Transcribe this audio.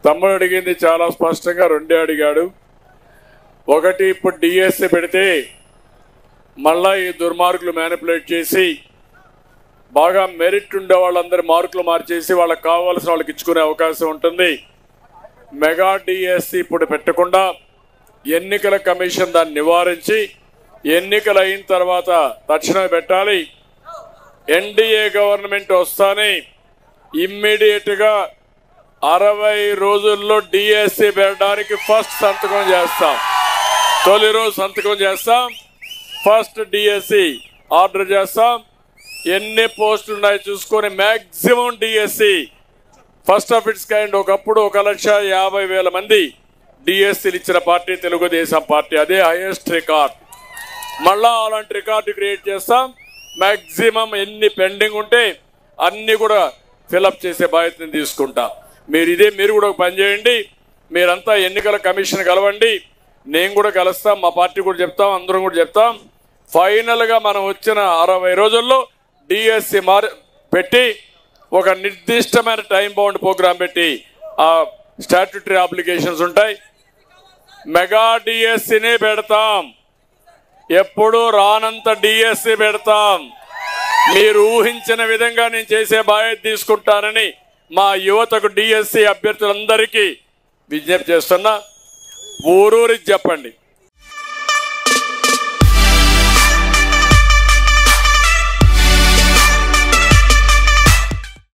తమ్ముడు అడిగింది చాలా స్పష్టంగా రెండే అడిగాడు ఒకటి ఇప్పుడు డిఎస్సి పెడితే మళ్ళా ఈ దుర్మార్గులు మ్యానిపులేట్ చేసి బాగా మెరిట్ ఉండే వాళ్ళందరి మార్కులు మార్చేసి వాళ్ళకి కావాల్సిన వాళ్ళకి ఇచ్చుకునే అవకాశం ఉంటుంది మెగా డిఎస్సి ఇప్పుడు పెట్టకుండా ఎన్నికల కమిషన్ దాన్ని నివారించి ఎన్నికలు అయిన తర్వాత తక్షణమే పెట్టాలి ఎన్డీఏ గవర్నమెంట్ వస్తానే ఇమ్మీడియట్ గా అరవై రోజుల్లో డిఎస్సి పెట్టడానికి ఫస్ట్ సంతకం చేస్తాం తొలి రోజు సంతకం చేస్తాం ఫస్ట్ డిఎస్సి ఆర్డర్ చేస్తాం ఎన్ని పోస్టులు ఉన్నాయో చూసుకొని maximum DSC first of its kind ఒకప్పుడు ఒక లక్ష యాభై వేల మంది డిఎస్సీలు ఇచ్చిన పార్టీ తెలుగుదేశం పార్టీ అదే హైయెస్ట్ రికార్డ్ మళ్ళా అలాంటి రికార్డు క్రియేట్ చేస్తాం మాక్సిమం ఎన్ని పెండింగ్ ఉంటే అన్ని కూడా ఫిలప్ చేసే బాధ్యతను తీసుకుంటాం మీరు ఇదే మీరు కూడా ఒక పని చేయండి మీరంతా ఎన్నికల కమిషన్ కలవండి నేను కూడా కలుస్తాం మా పార్టీ కూడా చెప్తాం అందరం కూడా చెప్తాం ఫైనల్గా మనం వచ్చిన అరవై రోజుల్లో డిఎస్సి మారి పెట్టి ఒక నిర్దిష్టమైన టైం బౌండ్ ప్రోగ్రాం పెట్టి ఆ స్టాట్యూటరీ అప్లికేషన్స్ ఉంటాయి మెగా డిఎస్సిని పెడతాం ఎప్పుడు రానంత డిఎస్సి పెడతాం మీరు ఊహించిన విధంగా నేను చేసే బాధ్యత తీసుకుంటానని మా యువతకు డిఎస్సి అభ్యర్థులందరికీ విజ్ఞప్తి చేస్తున్నా ఊరూరికి చెప్పండి